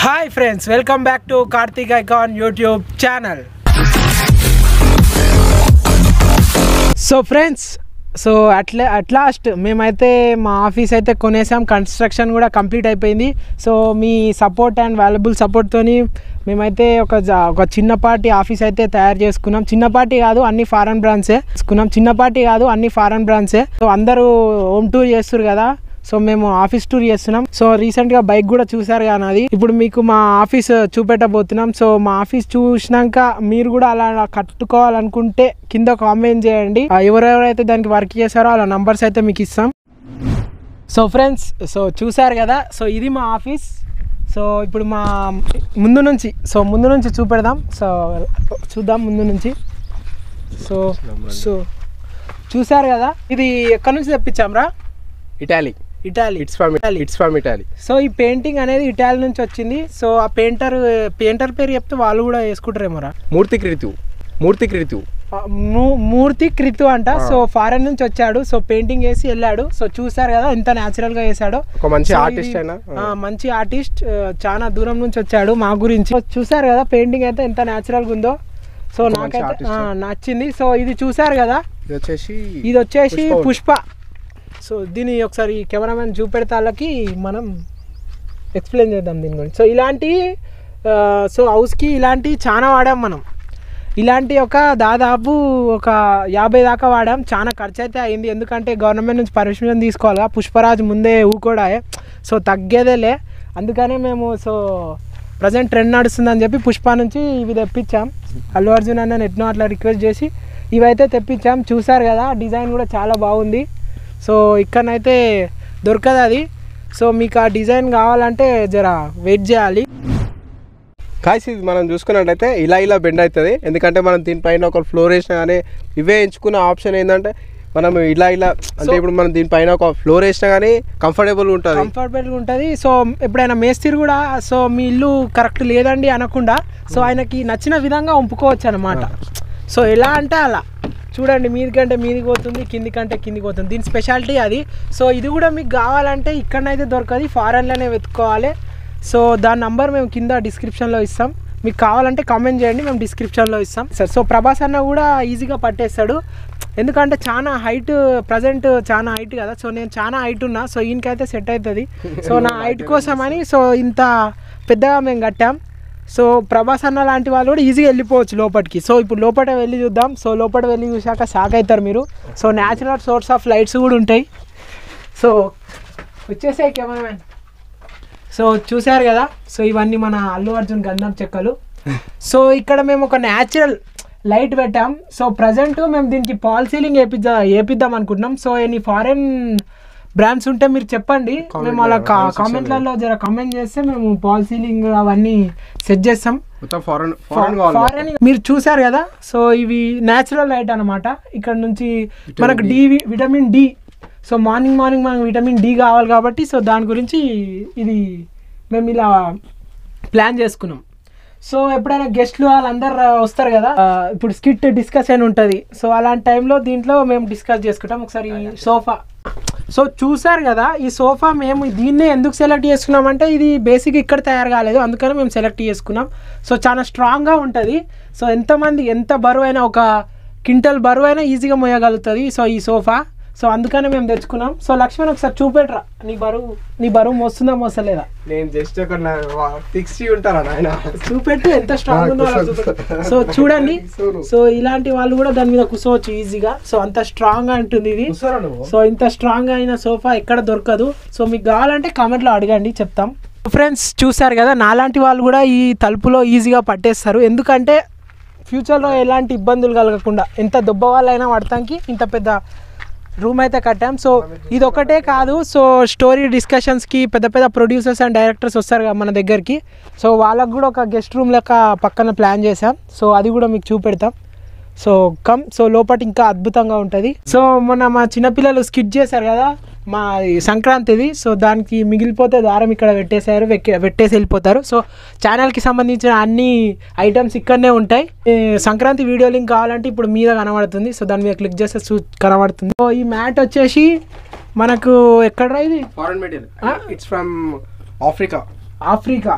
Hi friends welcome back to Karthik icon YouTube channel so friends so అట్లా at last మేమైతే మా office అయితే కొనేసాం కన్స్ట్రక్షన్ కూడా కంప్లీట్ అయిపోయింది సో మీ సపోర్ట్ అండ్ వాల్యుబుల్ సపోర్ట్తోని మేమైతే ఒక జా- ఒక చిన్నపాటి ఆఫీస్ అయితే తయారు చేసుకున్నాం చిన్నపాటి కాదు అన్ని ఫారెన్ బ్రాండ్సే తీసుకున్నాం చిన్నపాటి కాదు అన్ని ఫారెన్ బ్రాండ్సే సో అందరూ హోమ్ టూర్ చేస్తారు కదా సో మేము ఆఫీస్ టూర్ చేస్తున్నాం సో రీసెంట్గా బైక్ కూడా చూసారు కానీ అది ఇప్పుడు మీకు మా ఆఫీస్ చూపెట్టబోతున్నాం సో మా ఆఫీస్ చూసినాక మీరు కూడా అలా కట్టుకోవాలనుకుంటే కింద కామెంట్ చేయండి ఆ, ఎవరెవరైతే దానికి వర్క్ చేశారో అలా నంబర్స్ అయితే మీకు ఇస్తాం సో ఫ్రెండ్స్ సో చూసారు కదా సో ఇది మా ఆఫీస్ సో ఇప్పుడు మా ముందు నుంచి సో ముందు నుంచి చూపెడదాం సో చూద్దాం ముందు నుంచి సో సో చూసారు కదా ఇది ఎక్కడి నుంచి తెప్పించాంరా Italy Italy it's from it's from Italy so ఈ పెయింటింగ్ అనేది ఇటాలీ నుంచి వచ్చింది సో ఆ పెయింటర్ పెయింటర్ పేరు చెప్తే వాళ్ళు కూడా వేసుకుంటారేమోరా మూర్తి క్రితు మూర్తి క్రితు ఆ, మూ- మూర్తి క్రితు అంట సో ఫారెన్ నుంచి వచ్చాడు సో పెయింటింగ్ వేసి వెళ్ళాడు సో చూసారు కదా ఎంత న్యాచురల్ గా వేసాడో ఒక మంచి సో ఆర్టిస్ట్ ఇది- అయినా ఆ, మంచి ఆర్టిస్ట్ చాలా దూరం నుంచి వచ్చాడు మా గురించి సో చూసారు కదా పెయింటింగ్ అయితే ఎంత న్యాచురల్ గా ఉందో సో ఒక మంచి నాకైతే artist. ఆ, నచ్చింది సో ఇది చూసారు కదా ఇది వచ్చేసి ఇది వచ్చేసి పుష్ప. పుష్ప సో దీన్ని ఒకసారి కెమెరామెన్ చూపెడతా వాళ్ళకి మనం ఎక్స్ప్లెయిన్ చేద్దాం దీని గురించి సో ఇలాంటి ఆ, సో హౌస్కి ఇలాంటి చాలా వాడాం మనం ఇలాంటి ఒక దాదాపు ఒక యాభై దాకా వాడాం చాలా ఖర్చు అయితే అయింది ఎందుకంటే గవర్నమెంట్ నుంచి పర్మిషన్ తీసుకోవాలిగా పుష్పరాజ్ ముందే ఊకోడా సో తగ్గేదేలే అందుకనే మేము సో ప్రజెంట్ ట్రెండ్ నడుస్తుందని చెప్పి పుష్ప నుంచి ఇవి తెప్పించాం అల్లు అర్జున్ అన్న ఎట్నో అట్లా రిక్వెస్ట్ చేసి ఇవైతే తెప్పించాం చూసారు కదా డిజైన్ కూడా చాలా బాగుంది సో ఇక్కడనైతే దొరకదు అది సో మీకు ఆ డిజైన్ కావాలంటే జర వెయిట్ చేయాలి కాసి ఇది మనం చూసుకున్నట్టయితే ఇలా ఇలా బెండ్ అవుతుంది ఎందుకంటే మనం దీనిపైన ఒక ఫ్లోర్ వేసినా కానీ ఇవే ఎంచుకున్న ఆప్షన్ ఏంటంటే మనం ఇలా ఇలా అంటే So- ఇప్పుడు మనం దీనిపైన ఒక ఫ్లోర్ వేసినా కానీ కంఫర్టబుల్ ఉంటుంది కంఫర్టబుల్గా ఉంటుంది సో ఎప్పుడైనా మేస్త్రి కూడా సో మీ ఇల్లు కరెక్ట్ లేదండి అనకుండా సో ఆయనకి నచ్చిన విధంగా వంపుకోవచ్చు అనమాట సో ఎలా అంటే అలా చూడండి మీదికంటే మీదికి పోతుంది కిందికంటే కిందికి పోతుంది దీని స్పెషాలిటీ అది సో ఇది కూడా మీకు కావాలంటే ఇక్కడనైతే దొరకదు ఫారెన్లోనే వెతుక్కోవాలి సో దాని నంబర్ మేము కింద డిస్క్రిప్షన్లో ఇస్తాం మీకు కావాలంటే కామెంట్ చేయండి మేము డిస్క్రిప్షన్లో ఇస్తాం సార్ సో ప్రభాస్ అన్న కూడా ఈజీగా పట్టేస్తాడు ఎందుకంటే చాలా హైట్ ప్రజెంట్ చాలా హైట్ కదా సో నేను చాలా హైట్ ఉన్నా సో ఈయనకైతే సెట్ అవుతుంది సో నా హైట్ కోసమని సో ఇంత పెద్దగా మేము కట్టాం సో ప్రభాస్ అన్న లాంటి వాళ్ళు కూడా ఈజీగా వెళ్ళిపోవచ్చు లోపలికి సో ఇప్పుడు లోపల వెళ్ళి చూద్దాం సో లోపల వెళ్ళి చూశాక షాక్ అవుతారు మీరు so natural source of lights కూడా ఉంటాయి సో వచ్చేసాయి కెమెరామెన్ సో చూశారు కదా సో ఇవన్నీ మన అల్లు అర్జున్ గంధం చెక్కలు సో ఇక్కడ మేము ఒక న్యాచురల్ లైట్ పెట్టాం సో ప్రజెంట్ మేము దీనికి పాల్ సీలింగ్ వేపిద్దా వేపిద్దాం అనుకుంటున్నాం సో ఎనీ ఫారెన్ బ్రాండ్స్ ఉంటే మీరు చెప్పండి Comment మేము అలా లో, comment section కామెంట్లలో జర కామెంట్ చేస్తే మేము పాల్ సీలింగ్ అవన్నీ సెట్ చేస్తాం మొత్తం ఫారెన్ ఫారెన్ కావాలి ఫారెన్ మీరు చూసారు కదా సో ఇవి న్యాచురల్ లైట్ అన్నమాట ఇక్కడ నుంచి Vitamin మనకు D. D vitamin D so morning morning మనకు విటమిన్ డి కావాలి కాబట్టి సో దాని గురించి ఇది మేము ఇలా ప్లాన్ చేసుకున్నాం సో ఎప్పుడైనా గెస్ట్లు వాళ్ళందరు వస్తారు కదా ఆ, ఇప్పుడు స్కిట్ డిస్కస్ అని ఉంటుంది సో అలాంటి టైంలో దీంట్లో మేము డిస్కస్ చేసుకుంటాం ఒకసారి సోఫా సో చూసారు కదా ఈ సోఫా మేము దీన్నే ఎందుకు సెలెక్ట్ చేసుకున్నామంటే ఇది బేసిక్ ఇక్కడ తయారు కాలేదు అందుకని మేము సెలెక్ట్ చేసుకున్నాం సో చాలా స్ట్రాంగ్గా ఉంటుంది సో ఎంతమంది ఎంత బరువు అయినా ఒక క్వింటల్ బరువు అయినా ఈజీగా మోయగలుగుతుంది సో ఈ సోఫా సో అందుకనే మేము తెచ్చుకున్నాం సో లక్ష్మణ్ ఒకసారి చూపెట్రా నీ బరువు నీ బరువు మోస్తుందా మోస్తలేదా నేను జస్ట్ ఒక సిక్స్టీ ఉంటారా నాయన చూపెట్టు ఎంత స్ట్రాంగ్ ఉందో అలా చూపెట్టు. సో చూడండి సో ఇలాంటి వాళ్ళు కూడా దాని మీద కూర్చోవచ్చు ఈజీగా సో అంత స్ట్రాంగ్ గా ఉంటుంది ఇది చూసారా నువ్వు సో ఇంత స్ట్రాంగ్ అయిన సోఫా ఎక్కడ దొరకదు సో మీకు కావాలంటే కామెంట్లో అడగండి చెప్తాం ఫ్రెండ్స్ చూసారు కదా నాలాంటి వాళ్ళు కూడా ఈ తలుపులో ఈజీగా పట్టేస్తారు ఎందుకంటే ఫ్యూచర్లో ఎలాంటి ఇబ్బందులు కలగకుండా ఎంత దెబ్బ వాళ్ళైనా పడటానికి ఇంత పెద్ద రూమ్ అయితే కట్టాం సో ఇది ఒకటే కాదు సో స్టోరీ డిస్కషన్స్కి పెద్ద పెద్ద ప్రొడ్యూసర్స్ అండ్ డైరెక్టర్స్ వస్తారు కదా మన దగ్గరికి సో వాళ్ళకు కూడా ఒక గెస్ట్ రూమ్ లెక్క పక్కన ప్లాన్ చేసాం సో అది కూడా మీకు చూపెడతాం సో కమ్ సో లోపల ఇంకా అద్భుతంగా ఉంటుంది సో మొన్న మా చిన్నపిల్లలు స్కిట్ చేశారు కదా మా ఈ సంక్రాంతిది సో దానికి మిగిలిపోతే దారం ఇక్కడ పెట్టేశారు వెక్కి- పెట్టేసి వెళ్ళిపోతారు సో ఛానల్కి సంబంధించిన అన్ని ఐటమ్స్ ఇక్కడనే ఉంటాయి ఈ సంక్రాంతి వీడియో లింక్ కావాలంటే ఇప్పుడు మీద కనబడుతుంది సో దాని మీద క్లిక్ చేస్తే చూ కనబడుతుంది సో ఈ మ్యాట్ వచ్చేసి మనకు ఎక్కడ ఇది foreign material Ah. It's from Africa Africa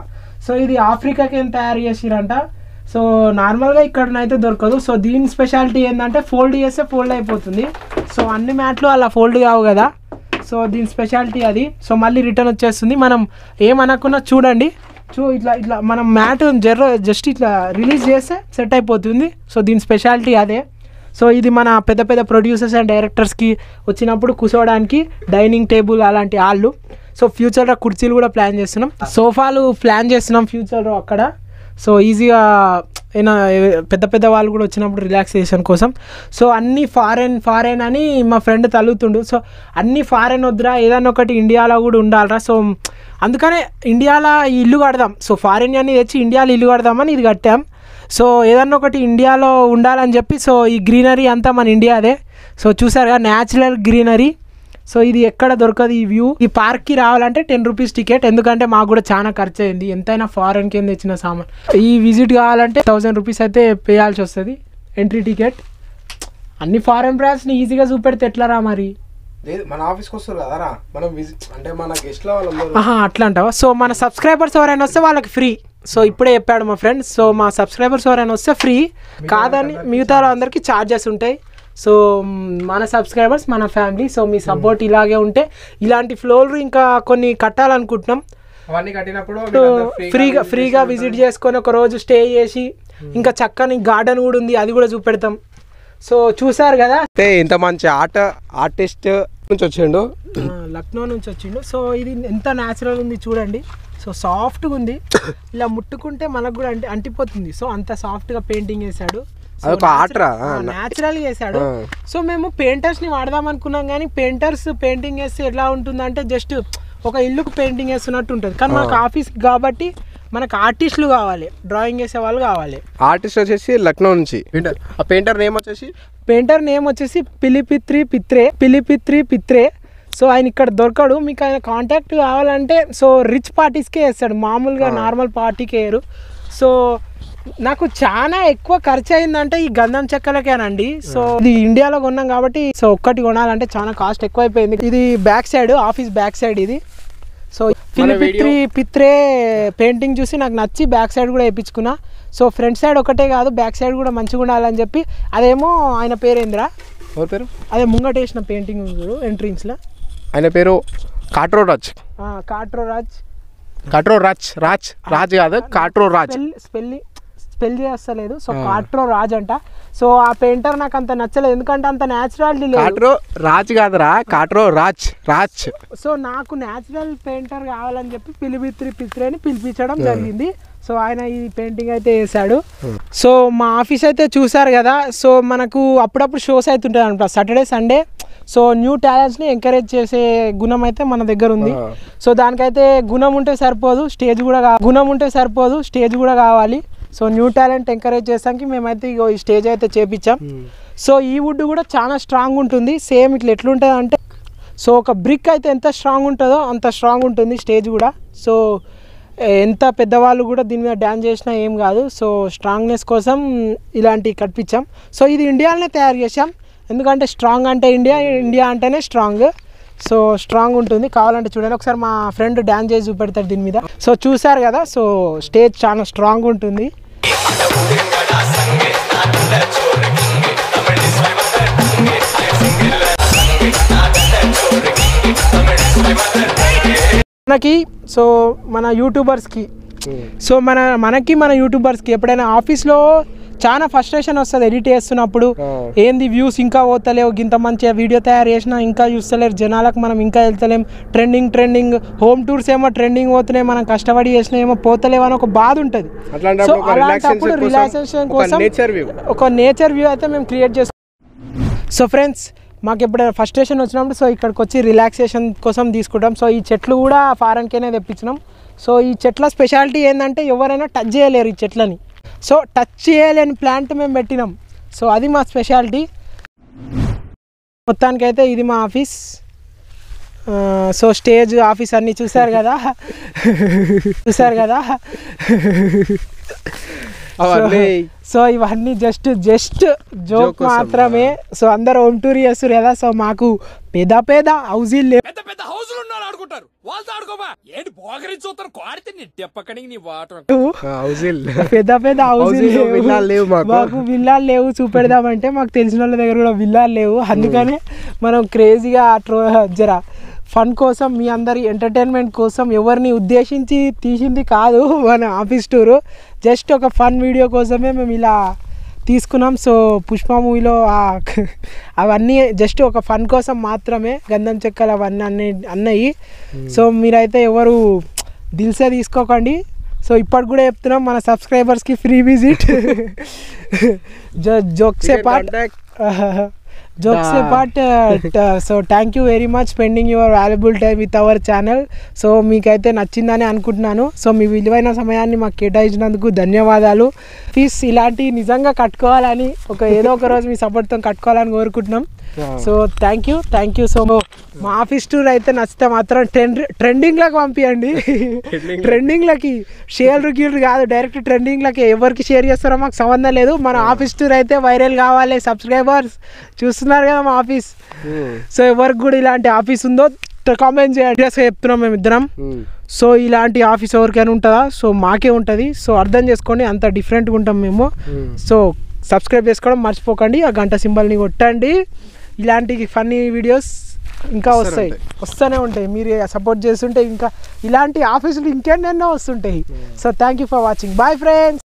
so ఇది ఆఫ్రికాకి ఏం తయారు చేసిరంట సో నార్మల్గా ఇక్కడనైతే దొరకదు సో దీని స్పెషాలిటీ ఏంటంటే ఫోల్డ్ చేస్తే ఫోల్డ్ అయిపోతుంది సో అన్ని మ్యాట్లు అలా ఫోల్డ్ కావు కదా సో దీని స్పెషాలిటీ అది సో మళ్ళీ రిటర్న్ వచ్చేస్తుంది మనం ఏమనకున్నా చూడండి చూ ఇట్లా ఇట్లా మనం మ్యాట్ జర్ర జస్ట్ ఇట్లా రిలీజ్ చేస్తే సెట్ అయిపోతుంది సో దీని స్పెషాలిటీ అదే సో ఇది మన పెద్ద పెద్ద ప్రొడ్యూసర్స్ అండ్ డైరెక్టర్స్కి వచ్చినప్పుడు కూర్చోవడానికి డైనింగ్ టేబుల్ అలాంటి వాళ్ళు సో ఫ్యూచర్లో కుర్చీలు కూడా ప్లాన్ చేస్తున్నాం సోఫాలు ప్లాన్ చేస్తున్నాం ఫ్యూచర్లో అక్కడ సో ఈజీగా ఏనా పెద్ద పెద్ద వాళ్ళు కూడా వచ్చినప్పుడు రిలాక్సేషన్ కోసం సో అన్ని ఫారెన్ ఫారెన్ అని మా ఫ్రెండ్ తలుగుతుండు సో అన్ని ఫారెన్ వద్దురా ఏదన్నా ఒకటి ఇండియాలో కూడా ఉండాలిరా సో అందుకనే ఇండియాలో ఈ ఇల్లు కడదాం సో ఫారెన్ అన్ని తెచ్చి ఇండియాలో ఇల్లు కడదామని ఇది కట్టాం సో ఏదన్నా ఒకటి ఇండియాలో ఉండాలని చెప్పి సో ఈ గ్రీనరీ అంతా మన ఇండియాదే సో చూసారుగా న్యాచురల్ గ్రీనరీ సో ఇది ఎక్కడ దొరకదు ఈ వ్యూ ఈ పార్క్కి రావాలంటే టెన్ రూపీస్ టికెట్ ఎందుకంటే మాకు కూడా చాలా ఖర్చు అయింది ఎంతైనా ఫారెన్ కింద తెచ్చిన సామాన్ ఈ విజిట్ కావాలంటే థౌజండ్ రూపీస్ అయితే పేయాల్సి వస్తుంది ఎంట్రీ టికెట్ అన్ని ఫారెన్ బ్రాండ్స్ని ఈజీగా చూపెడితే ఎట్లరా మరి లేదు మన ఆఫీస్కి వస్తారు కదరా మనం విజిట్ అంటే మన గెస్ట్లో వాళ్ళందరూ ఆహా అట్లా అంటావా సో మన సబ్స్క్రైబర్స్ ఎవరైనా వస్తే వాళ్ళకి ఫ్రీ సో ఇప్పుడే చెప్పాడు మా ఫ్రెండ్ సో మా సబ్స్క్రైబర్స్ ఎవరైనా వస్తే ఫ్రీ కాదని మిగతా అందరికీ ఛార్జెస్ ఉంటాయి సో మ్, మన సబ్స్క్రైబర్స్ మన ఫ్యామిలీ సో మీ సపోర్ట్ ఇలాగే ఉంటే ఇలాంటి ఫ్లోర్లు ఇంకా కొన్ని కట్టాలనుకుంటున్నాం అవన్నీ కట్టినప్పుడు సో మీరందరూ ఫ్రీగా ఫ్రీగా విజిట్ చేసుకొని ఒక రోజు స్టే చేసి ఇంకా చక్కని గార్డెన్ కూడా ఉంది అది కూడా చూపెడతాం సో చూసారు కదా అంటే ఇంత మంచి ఆర్ట్ ఆర్టిస్ట్ నుంచి వచ్చిండు ఆ, లక్నో నుంచి వచ్చిండు సో ఇది ఎంత న్యాచురల్ ఉంది చూడండి సో సాఫ్ట్గా ఉంది ఇలా ముట్టుకుంటే మనకు కూడా అంటి అంటిపోతుంది సో అంత సాఫ్ట్గా పెయింటింగ్ వేసాడు అదొక art రా? న్యాచురల్ వేసాడు ఆ. సో మేము పెయింటర్స్ని వాడదాం అనుకున్నాం కానీ పెయింటర్స్ పెయింటింగ్ వేస్తే ఎలా ఉంటుందంటే జస్ట్ ఒక ఇల్లుకు పెయింటింగ్ వేస్తున్నట్టు ఉంటుంది కానీ మనకు ఆఫీస్ కాబట్టి మనకు ఆర్టిస్టులు కావాలి డ్రాయింగ్ వేసే వాళ్ళు కావాలి ఆర్టిస్ట్ వచ్చేసి లక్నో నుంచి ఆ పెయింటర్ నేమ్ వచ్చేసి పెయింటర్ నేమ్ వచ్చేసి పిలిపిత్రి పిత్రే పిలిపిత్రి పిత్రే సో ఆయన ఇక్కడ దొరకడు మీకు ఆయన కాంటాక్ట్ కావాలంటే సో రిచ్ పార్టీస్కే వేస్తాడు మామూలుగా నార్మల్ పార్టీకి వేయరు సో నాకు చాలా ఎక్కువ ఖర్చు అయిందంటే ఈ గంధం చెక్కలకేనండి సో ఇది ఇండియాలో కొన్నాం కాబట్టి సో ఒక్కటి కొనాలంటే చాలా కాస్ట్ ఎక్కువ అయిపోయింది ఇది back side office back side ఇది సో పిలిపిత్రి పిత్రే పెయింటింగ్ చూసి నాకు నచ్చి బ్యాక్ సైడ్ కూడా వేయించుకున్నా సో ఫ్రంట్ సైడ్ ఒకటే కాదు బ్యాక్ సైడ్ కూడా మంచిగా ఉండాలని చెప్పి అదేమో ఆయన పేరేంద్రా ఎవరి పేరు అదే ముంగట వేసిన పెయింటింగ్ ఉంది చూడు ఎంట్రీన్స్లో ఆయన పేరు కాట్రో రాజ్ కాట్రో రాజ్ కాట్రో రాజ్ రాజ్ రాజ్ కాదు కాట్రో రాజ్ స్పెల్ స్పెల్లి స్పెల్ చేస్తలేదు సో కాట్రో రాజ్ అంట సో ఆ పెయింటర్ నాకు అంత నచ్చలేదు ఎందుకంటే అంత న్యాచురాలిటీ లేదు కాట్రో రాజ్ కాదురా కాట్రో రాజ్ రాజ్ సో నాకు న్యాచురల్ పెయింటర్ కావాలని చెప్పి పిలిపిత్రి పిత్రేని పిలిపించడం జరిగింది సో ఆయన ఈ పెయింటింగ్ అయితే వేసాడు సో మా ఆఫీస్ అయితే చూసారు కదా సో మనకు అప్పుడప్పుడు షోస్ అవుతుంటాయి అనమాట సాటర్డే సండే సో న్యూ టాలెంట్స్ని ఎంకరేజ్ చేసే గుణం అయితే మన దగ్గర ఉంది ఆ. సో దానికైతే గుణం ఉంటే సరిపోదు స్టేజ్ కూడా కా- గుణం ఉంటే సరిపోదు స్టేజ్ కూడా కావాలి సో న్యూ టాలెంట్ ఎంకరేజ్ చేసానికి మేమైతే ఇగో ఈ స్టేజ్ అయితే చేపించాం సో ఈ వుడ్ కూడా చాలా స్ట్రాంగ్ ఉంటుంది సేమ్ ఇట్లా ఎట్లుంటుంది అంటే సో ఒక బ్రిక్ అయితే ఎంత స్ట్రాంగ్ ఉంటుందో అంత స్ట్రాంగ్ ఉంటుంది స్టేజ్ కూడా సో ఎంత పెద్దవాళ్ళు కూడా దీని మీద డ్యాన్స్ చేసినా ఏం కాదు సో స్ట్రాంగ్నెస్ కోసం ఇలాంటివి కట్పించాం సో ఇది ఇండియాలోనే తయారు చేసాం ఎందుకంటే స్ట్రాంగ్ అంటే ఇండియా ఇండియా అంటేనే స్ట్రాంగ్ సో స్ట్రాంగ్ ఉంటుంది కావాలంటే చూడండి ఒకసారి మా ఫ్రెండ్ డ్యాన్స్ చేసి చూపెడతాడు దీని మీద సో చూసారు కదా సో స్టేజ్ చాలా స్ట్రాంగ్ ఉంటుంది మనకి సో మన యూట్యూబర్స్కి సో మన మనకి మన యూట్యూబర్స్కి ఎప్పుడైనా ఆఫీస్లో చాలా ఫ్రస్ట్రేషన్ వస్తుంది ఎడిట్ చేస్తున్నప్పుడు ఆ. ఏంది వ్యూస్ ఇంకా పోతలేవు ఇంత మంచిగా వీడియో తయారు చేసినా ఇంకా చూస్తలేరు జనాలకు మనం ఇంకా వెళ్తలేం ట్రెండింగ్ ట్రెండింగ్ హోమ్ టూర్స్ ఏమో ట్రెండింగ్ పోతున్నాయి మనం కష్టపడి చేసినా ఏమో పోతలేవు అని ఒక బాధ ఉంటుంది అట్లాంటప్పుడు ఒక అలాంటప్పుడు relaxation రిలాక్సేషన్ కోసం ఒక కోసం nature view. ఒక నేచర్ వ్యూ అయితే మేము క్రియేట్ చేసుకుంటాం సో ఫ్రెండ్స్ మాకు ఎప్పుడైనా ఫస్ట్రేషన్ వచ్చినప్పుడు సో ఇక్కడికి వచ్చి రిలాక్సేషన్ కోసం తీసుకుంటాం సో ఈ చెట్లు కూడా ఫారెన్కేనే తెప్పించినాం సో ఈ చెట్ల స్పెషాలిటీ ఏంటంటే ఎవరైనా టచ్ చేయలేరు ఈ చెట్లని సో టచ్ చేయలేని ప్లాంట్ మేము పెట్టినాం సో అది మా స్పెషాలిటీ మొత్తానికైతే ఇది మా ఆఫీస్ ఆ, సో స్టేజ్ ఆఫీస్ అన్నీ చూసారు కదా చూసారు కదా అవన్నీ సో ఇవన్నీ జస్ట్ జస్ట్ Joke జోక్ కోసం, మాత్రమే సో అందరు హోమ్ టూర్ చేస్తారు కదా సో మాకు పెద్ద పెద్ద హౌజీలు లేవు ఆడుకుంటారు వాళ్ళతో ఆడుకోమా ఏంటి పోగరించి చూస్తారు కోడితే నీ తెప్పకడికి నీ వాటర్ హౌజిల్ పెద్ద పెద్ద హౌస్ హౌసింగ్ లో విల్లాలు లేవు మాకు. మాకు విల్లాలు లేవు చూపెడదామంటే మాకు తెలిసిన వాళ్ళ దగ్గర కూడా విల్లాలు లేవు అందుకనే మనం క్రేజీగా ట్రో జర ఫన్ కోసం మీ అందరి ఎంటర్టైన్మెంట్ కోసం ఎవరిని ఉద్దేశించి తీసింది కాదు మన ఆఫీస్ టూరు జస్ట్ ఒక ఫన్ వీడియో కోసమే మేము ఇలా తీసుకున్నాం సో పుష్ప మూవీలో అవన్నీ జస్ట్ ఒక ఫన్ కోసం మాత్రమే గంధం చెక్కలు అవన్నీ అన్నీ అన్నయి సో మీరైతే ఎవరు దిల్సే తీసుకోకండి సో ఇప్పటికి కూడా చెప్తున్నాం మన సబ్స్క్రైబర్స్కి ఫ్రీ విజిట్ జోక్సే పార్ట్ జోక్సే part so thank you very much spending your valuable time with our channel so మీకైతే నచ్చిందని అనుకుంటున్నాను సో మీ విలువైన సమయాన్ని మాకు కేటాయించినందుకు ధన్యవాదాలు ఫీస్ ఇలాంటి నిజంగా కట్టుకోవాలని ఒక ఏదో ఒక రోజు మీ సపోర్ట్తో కట్టుకోవాలని కోరుకుంటున్నాం so thank you thank you so మా ఆఫీస్ టూర్ అయితే నచ్చితే మాత్రం ట్రెండ్ ట్రెండింగ్లకు పంపించండి ట్రెండింగ్లకి షేర్లు గీర్లు కాదు డైరెక్ట్ ట్రెండింగ్లకి ఎవరికి షేర్ చేస్తారో మాకు సంబంధం లేదు మన ఆఫీస్ టూర్ అయితే వైరల్ కావాలి సబ్స్క్రైబర్స్ చూస్తున్నారు కదా మా ఆఫీస్ సో ఎవరికి కూడా ఇలాంటి ఆఫీస్ ఉందో కామెంట్ చేయండి Serious గా చెప్తున్నాం మేము ఇద్దరం సో ఇలాంటి ఆఫీస్ ఎవరికైనా ఉంటుందా సో మాకే ఉంటుంది సో అర్థం చేసుకోండి అంత డిఫరెంట్గా ఉంటాం మేము సో సబ్స్క్రైబ్ చేసుకోవడం మర్చిపోకండి ఆ గంట సింబల్ని కొట్టండి ఇలాంటి ఫన్నీ వీడియోస్ ఇంకా వస్తాయి వస్తూనే ఉంటాయి మీరు సపోర్ట్ చేస్తుంటే ఇంకా ఇలాంటి ఆఫీసులు ఇంకెన్నెన్నో వస్తుంటాయి so thank you for watching bye friends